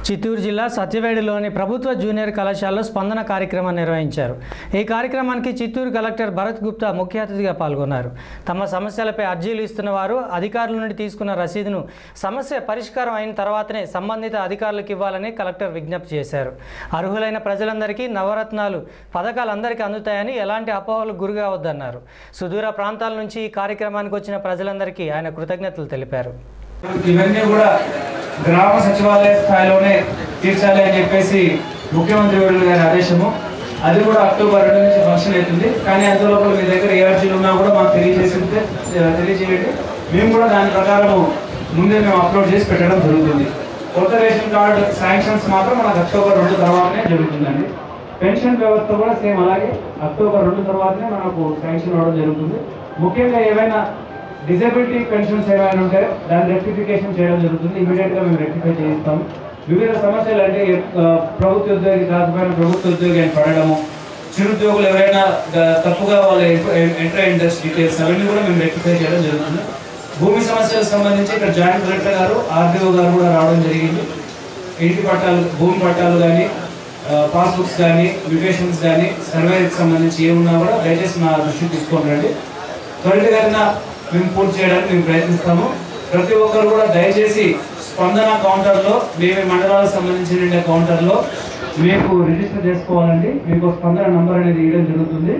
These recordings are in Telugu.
చిత్తూరు జిల్లా సత్యవేడులోని ప్రభుత్వ జూనియర్ కళాశాలలో స్పందన కార్యక్రమం నిర్వహించారు ఈ కార్యక్రమానికి చిత్తూరు కలెక్టర్ భరత్ గుప్తా ముఖ్య అతిథిగా పాల్గొన్నారు తమ సమస్యలపై అర్జీలు ఇస్తున్న వారు అధికారుల నుండి తీసుకున్న రసీదును సమస్య పరిష్కారం అయిన తర్వాతనే సంబంధిత అధికారులకు ఇవ్వాలని కలెక్టర్ విజ్ఞప్తి చేశారు అర్హులైన ప్రజలందరికీ నవరత్నాలు పథకాలు అందరికీ అందుతాయని ఎలాంటి అపోహలకు గురి కావద్దన్నారు సుదూర ప్రాంతాల నుంచి ఈ కార్యక్రమానికి వచ్చిన ప్రజలందరికీ ఆయన కృతజ్ఞతలు తెలిపారు ఇవన్నీ కూడా గ్రామ సచివాలయ స్థాయిలోనే తీర్చాలి అని చెప్పేసి ముఖ్యమంత్రి వర్యులు గారి ఆదేశము అది కూడా అక్టోబర్ రెండు నుంచి ఫంక్షన్ అవుతుంది కానీ అందులోపల మీ దగ్గర ఏ అర్జీలు ఉన్నా కూడా మాకు తెలియజేసి తెలియజేయండి మేము కూడా దాని ప్రకారం ముందే మేము అప్లోడ్ చేసి పెట్టడం జరుగుతుంది కొత్త రేషన్ కార్డు శాంక్షన్స్ మాత్రం మనకు అక్టోబర్ రెండు తర్వాతనే జరుగుతుందండి పెన్షన్ వ్యవస్థ కూడా సేమ్ అలాగే అక్టోబర్ రెండు తర్వాతనే మనకు శాంక్షన్ అవ్వడం జరుగుతుంది ముఖ్యంగా ఏవైనా డిజబిలిటీ పెన్షన్స్ ఏమైనా ఉంటే దాన్ని రెక్టిఫికేషన్ చేయడం జరుగుతుంది ఇమీడియట్ గా మేము రెక్టిఫై చేయిస్తాం వివిధ సమస్యలు అంటే ఆ, ప్రభుత్వ ఉద్యోగి కాకపోయినా ప్రభుత్వ ఉద్యోగి అని పడడము చిరుద్యోగులు ఎవరైనా ద- తప్పుగా వాళ్ళ ఎంటర్ ఇండస్ట్రీ డీటెయిల్స్ అవన్నీ కూడా మేము రెక్టిఫై చేయడం జరుగుతుంది భూమి సమస్యలకు సంబంధించి ఇక్కడ జాయింట్ కలెక్టర్ గారు ఆర్డీఓ గారు కూడా రావడం జరిగింది ఇంటి పట్టాలు భూమి పట్టాలు కానీ పాస్బుక్స్ కానీ మ్యూటేషన్స్ కానీ సర్వేకి సంబంధించి ఏమున్నా కూడా దయచేసి మా దృష్టికి తీసుకొని రండి త్వరితగతిన మేము పూర్తి చేయడానికి మేము ప్రయత్నిస్తాము ప్రతి ఒక్కరు కూడా దయచేసి స్పందన కౌంటర్లో మేము ఈ మండలాలకు సంబంధించిన కౌంటర్లో మీకు రిజిస్టర్ చేసుకోవాలండి మీకు ఒక స్పందన నంబర్ అనేది ఇవ్వడం జరుగుతుంది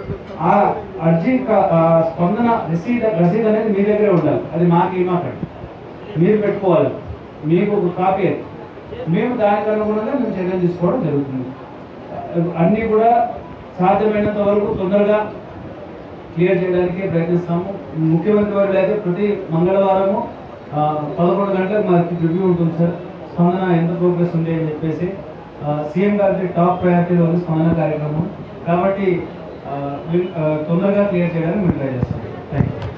ఆ అర్జీ క- ఆ స్పందన రసీద్ రసీద్ అనేది మీ దగ్గరే ఉండాలి అది మాకు ఇవ్వకండి మీరు పెట్టుకోవాలి మీకు ఒక కాపీ అది. మేము దానికి అనుగుణంగా మేము చర్యలు తీసుకోవడం జరుగుతుంది అన్నీ కూడా సాధ్యమైనంత వరకు తొందరగా క్లియర్ చేయడానికి ప్రయత్నిస్తాము ముఖ్యమంత్రి వారు అయితే ప్రతి మంగళవారము ఆ, పదకొండు గంటలకు మనకి రివ్యూ ఉంటుంది సార్ స్పందన ఎంత ప్రోగ్రెస్ ఉంది అని చెప్పేసి సీఎం గారికి టాప్ ప్రయారిటీలో ఉంది స్పందన కార్యక్రమం కాబట్టి ఆ, వీల్- ఆ, తొందరగా క్లియర్ చేయడానికి మేము ట్రై చేస్తాం థ్యాంక్ యూ